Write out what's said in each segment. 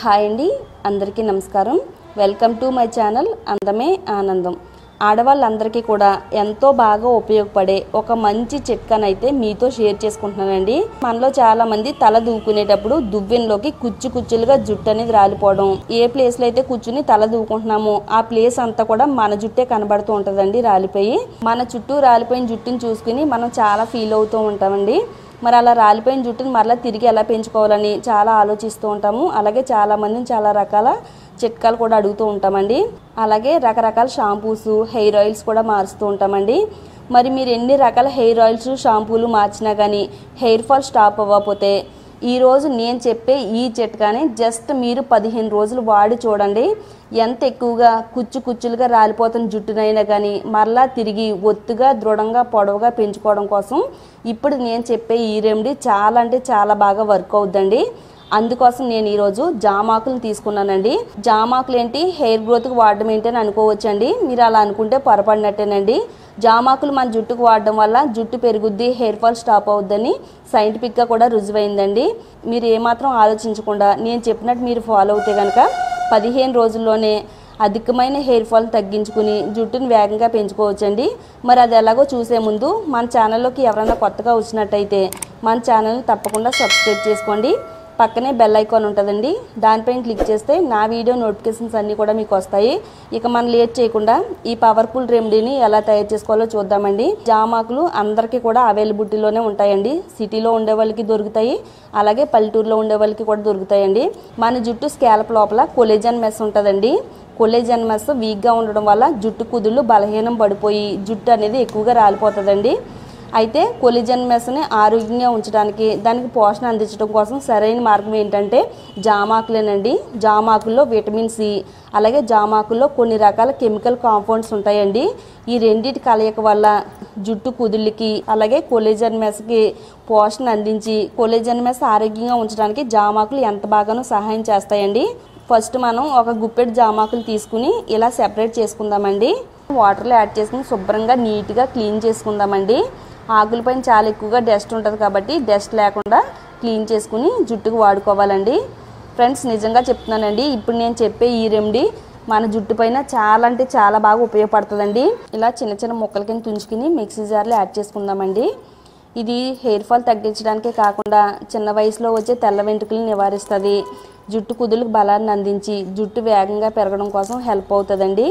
hi అండి అందరికీ నమస్కారం వెల్కమ్ టు మై ఛానల్ అందమే ఆనందం ఆడవాళ్ళందరికీ కూడా ఎంతో బాగా ఉపయోగపడే ఒక మంచి చిట్కానైతే మీతో షేర్ చేసుకుంటున్నానండి మనలో చాలా మంది తల దూకునేటప్పుడు దువ్వెనలోకి కుచ్చు కుచ్చులుగా జుట్టు అనేది రాలిపోవడం ఏ ప్లేస్లో అయితే కూర్చుని తల దూకుంటున్నామో ఆ ప్లేస్ అంతా కూడా మన జుట్టే కనబడుతూ ఉంటుందండి రాలిపోయి మన చుట్టూ రాలిపోయిన జుట్టుని చూసుకుని మనం చాలా ఫీల్ అవుతూ ఉంటామండి మరి అలా రాలిపోయిన జుట్టుని మరలా తిరిగి ఎలా పెంచుకోవాలని చాలా ఆలోచిస్తూ ఉంటాము అలాగే చాలా మందిని చాలా రకాల చిట్కాలు కూడా అడుగుతూ ఉంటామండి అలాగే రకరకాల షాంపూస్ హెయిర్ ఆయిల్స్ కూడా మారుస్తూ ఉంటామండి మరి మీరు ఎన్ని రకాల హెయిర్ ఆయిల్స్ షాంపూలు మార్చినా కానీ హెయిర్ ఫాల్ స్టాప్ అవ్వకపోతే ఈరోజు నేను చెప్పే ఈ చిట్కాని జస్ట్ మీరు పదిహేను రోజులు వాడి చూడండి ఎంత ఎక్కువగా కుచ్చు కుచ్చులుగా రాలిపోతున్న జుట్టునైనా కానీ మరలా తిరిగి ఒత్తుగా దృఢంగా పొడవుగా పెంచుకోవడం కోసం ఇప్పుడు నేను చెప్పే ఈ రెమెడీ చాలా అంటే చాలా బాగా వర్క్ అవుద్దండి అందుకోసం నేను ఈరోజు జామాకులు తీసుకున్నానండి జామాకులు ఏంటి హెయిర్ గ్రోత్కి వాడడం ఏంటి అని అనుకోవచ్చండి మీరు అలా అనుకుంటే పొరపడినట్టేనండి జామాకులు మన జుట్టుకు వాడడం వల్ల జుట్టు పెరుగుద్ది హెయిర్ ఫాల్ స్టాప్ అవుద్దని సైంటిఫిక్గా కూడా రుజువైందండి మీరు ఏమాత్రం ఆలోచించకుండా నేను చెప్పినట్టు మీరు ఫాలో అవుతే కనుక పదిహేను రోజుల్లోనే అధికమైన హెయిర్ ఫాల్ తగ్గించుకుని జుట్టుని వేగంగా పెంచుకోవచ్చండి మరి అది ఎలాగో చూసే ముందు మన ఛానల్లోకి ఎవరైనా కొత్తగా వచ్చినట్టయితే మన ఛానల్ని తప్పకుండా సబ్స్క్రైబ్ చేసుకోండి పక్కనే బెల్ ఐకాన్ ఉంటుందండి దానిపైన క్లిక్ చేస్తే నా వీడియో నోటిఫికేషన్స్ అన్నీ కూడా మీకు వస్తాయి ఇక మనం లేట్ చేయకుండా ఈ పవర్ఫుల్ రెమెడీని ఎలా తయారు చేసుకోవాలో చూద్దామండి జామాకులు అందరికీ కూడా అవైలబిలిటీలోనే ఉంటాయండి సిటీలో ఉండే వాళ్ళకి దొరుకుతాయి అలాగే పల్లెటూరులో ఉండే వాళ్ళకి కూడా దొరుకుతాయండి మన జుట్టు స్కాల్ప్ లోపల కొలేజన్ మెస్ ఉంటుందండి కొలేజన్ మెస్ వీక్గా ఉండడం వల్ల జుట్టు కుదుళ్ళు బలహీనం పడిపోయి జుట్టు అనేది ఎక్కువగా రాలిపోతుందండి అయితే కొలిజన్ మెస్ని ఆరోగ్యంగా ఉంచడానికి దానికి పోషణ అందించడం కోసం సరైన మార్గం ఏంటంటే జామాకులేనండి జామాకుల్లో విటమిన్ సి అలాగే జామాకుల్లో కొన్ని రకాల కెమికల్ కాంపౌండ్స్ ఉంటాయండి ఈ రెండింటి కలయిక వల్ల జుట్టు కుదుళ్ళకి అలాగే కొలేజన్ మెస్కి పోషణ అందించి కొలేజన్ మెస్ ఆరోగ్యంగా ఉంచడానికి జామాకులు ఎంత బాగానో సహాయం చేస్తాయండి ఫస్ట్ మనం ఒక గుప్పెడు జామాకులు తీసుకుని ఇలా సెపరేట్ చేసుకుందామండి వాటర్లో యాడ్ చేసుకుని శుభ్రంగా నీట్గా క్లీన్ చేసుకుందామండి ఆకులపైన చాలా ఎక్కువగా డస్ట్ ఉంటుంది కాబట్టి డస్ట్ లేకుండా క్లీన్ చేసుకుని జుట్టుకు వాడుకోవాలండి ఫ్రెండ్స్ నిజంగా చెప్తున్నానండి ఇప్పుడు నేను చెప్పే ఈ రెమెడీ మన జుట్టు పైన చాలా అంటే చాలా బాగా ఉపయోగపడుతుందండి ఇలా చిన్న చిన్న ముక్కల కింద తుంచుకుని మిక్సీ జార్లో యాడ్ చేసుకుందామండి ఇది హెయిర్ ఫాల్ తగ్గించడానికే కాకుండా చిన్న వయసులో వచ్చే తెల్ల వెంట్రుకలు నివారిస్తుంది జుట్టు కుదులకు బలాన్ని అందించి జుట్టు వేగంగా పెరగడం కోసం హెల్ప్ అవుతుందండి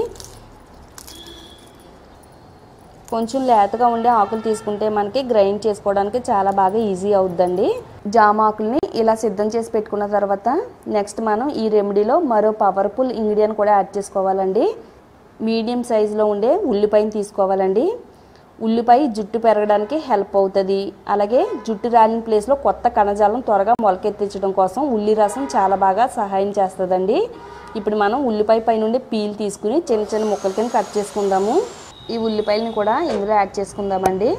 కొంచెం లేతగా ఉండే ఆకులు తీసుకుంటే మనకి గ్రైండ్ చేసుకోవడానికి చాలా బాగా ఈజీ అవుద్దండి జామ ఆకుల్ని ఇలా సిద్ధం చేసి పెట్టుకున్న తర్వాత నెక్స్ట్ మనం ఈ రెమెడీలో మరో పవర్ఫుల్ ఇంగ్రీడియంట్ కూడా యాడ్ చేసుకోవాలండి మీడియం సైజులో ఉండే ఉల్లిపాయని తీసుకోవాలండి ఉల్లిపాయ జుట్టు పెరగడానికి హెల్ప్ అవుతుంది అలాగే జుట్టు రాలిన ప్లేస్లో కొత్త కణజాలం త్వరగా మొలకెత్తించడం కోసం ఉల్లి రసం చాలా బాగా సహాయం చేస్తుందండి ఇప్పుడు మనం ఉల్లిపాయ పై నుండి పీల్ తీసుకుని చిన్న చిన్న ముక్కల కింద కట్ చేసుకుందాము ఈ ఉల్లిపాయలని కూడా ఇందులో యాడ్ చేసుకుందామండి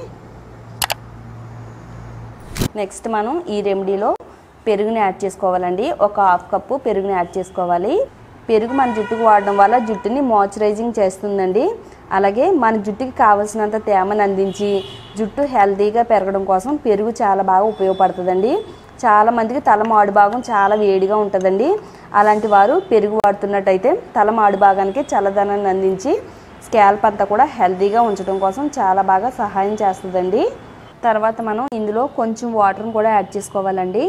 నెక్స్ట్ మనం ఈ రెమెడీలో పెరుగుని యాడ్ చేసుకోవాలండి ఒక హాఫ్ కప్పు పెరుగుని యాడ్ చేసుకోవాలి పెరుగు మన జుట్టుకు వాడడం వల్ల జుట్టుని మాయిశ్చరైజింగ్ చేస్తుందండి అలాగే మన జుట్టుకి కావలసినంత తేమను అందించి జుట్టు హెల్తీగా పెరగడం కోసం పెరుగు చాలా బాగా ఉపయోగపడుతుందండి చాలా మందికి తల మాడు భాగం చాలా వేడిగా ఉంటుందండి అలాంటి వారు పెరుగు వాడుతున్నట్టయితే తల మాడు భాగానికి చల్లదనాన్ని అందించి స్కాల్ప్ అంతా కూడా హెల్తీగా ఉంచడం కోసం చాలా బాగా సహాయం చేస్తుందండి తర్వాత మనం ఇందులో కొంచెం వాటర్ని కూడా యాడ్ చేసుకోవాలండి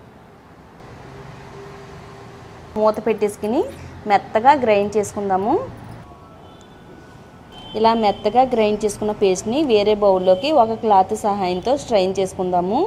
మూత పెట్టేసుకుని మెత్తగా గ్రైండ్ చేసుకుందాము ఇలా మెత్తగా గ్రైండ్ చేసుకున్న పేస్ట్ని వేరే బౌల్లోకి ఒక క్లాత్ సహాయంతో స్ట్రైన్ చేసుకుందాము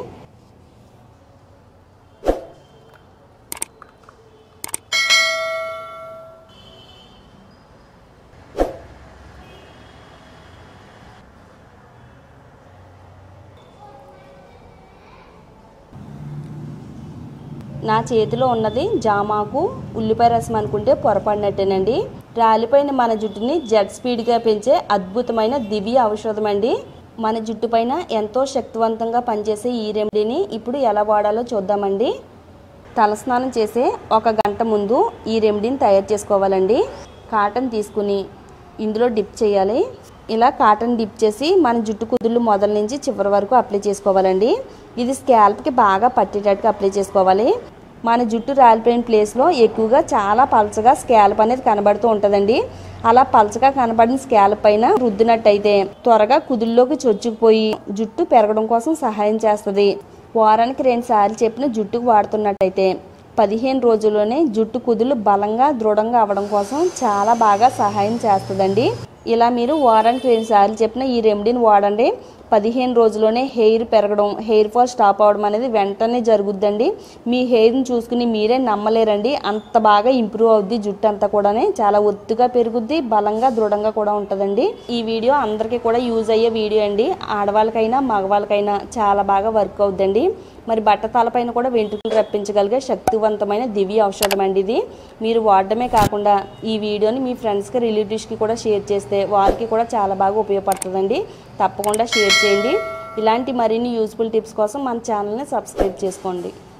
నా చేతిలో ఉన్నది జామాకు ఉల్లిపాయ రసం అనుకుంటే పొరపడినట్టేనండి రాలిపోయిన మన జుట్టుని జెట్ స్పీడ్గా పెంచే అద్భుతమైన దివ్య ఔషధం అండి మన జుట్టు పైన ఎంతో శక్తివంతంగా పనిచేసే ఈ రెమెడీని ఇప్పుడు ఎలా వాడాలో చూద్దామండి తలస్నానం చేసే ఒక గంట ముందు ఈ రెమెడీని తయారు చేసుకోవాలండి కాటన్ తీసుకుని ఇందులో డిప్ చేయాలి ఇలా కాటన్ డిప్ చేసి మన జుట్టు కుదుళ్ళు మొదల నుంచి చివరి వరకు అప్లై చేసుకోవాలండి ఇది స్కాల్ప్కి బాగా పట్టేటట్టుగా అప్లై చేసుకోవాలి మన జుట్టు రాలిపోయిన ప్లేస్లో ఎక్కువగా చాలా పలచగా స్కాల్ప్ అనేది కనబడుతూ ఉంటుందండి అలా పలచగా కనబడిన స్కాల్ప్ పైన రుద్దినట్టయితే త్వరగా కుదుల్లోకి చొచ్చుకుపోయి జుట్టు పెరగడం కోసం సహాయం చేస్తుంది వారానికి రెండు సార్లు చెప్పిన జుట్టుకు వాడుతున్నట్టయితే పదిహేను రోజుల్లోనే జుట్టు కుదులు బలంగా దృఢంగా అవ్వడం కోసం చాలా బాగా సహాయం చేస్తుందండి ఇలా మీరు వారానికి రెండు సార్లు చెప్పిన ఈ రెమెడీని వాడండి పదిహేను రోజుల్లోనే హెయిర్ పెరగడం హెయిర్ ఫాల్ స్టాప్ అవ్వడం అనేది వెంటనే జరుగుద్దండి మీ హెయిర్ని చూసుకుని మీరే నమ్మలేరండి అంత బాగా ఇంప్రూవ్ అవుద్ది జుట్టు అంతా కూడా చాలా ఒత్తుగా పెరుగుద్ది బలంగా దృఢంగా కూడా ఉంటుందండి ఈ వీడియో అందరికీ కూడా యూజ్ అయ్యే వీడియో అండి ఆడవాళ్ళకైనా మగవాళ్ళకైనా చాలా బాగా వర్క్ అవుద్దండి మరి బట్ట తలపైన కూడా వెంట్రుకలు రప్పించగలిగే శక్తివంతమైన దివ్య ఔషధం అండి ఇది మీరు వాడడమే కాకుండా ఈ వీడియోని మీ ఫ్రెండ్స్కి రిలేటివ్స్కి కూడా షేర్ చేస్తే వాళ్ళకి కూడా చాలా బాగా ఉపయోగపడుతుందండి తప్పకుండా షేర్ చేయండి ఇలాంటి మరిన్ని యూస్ఫుల్ టిప్స్ కోసం మన ఛానల్ని సబ్స్క్రైబ్ చేసుకోండి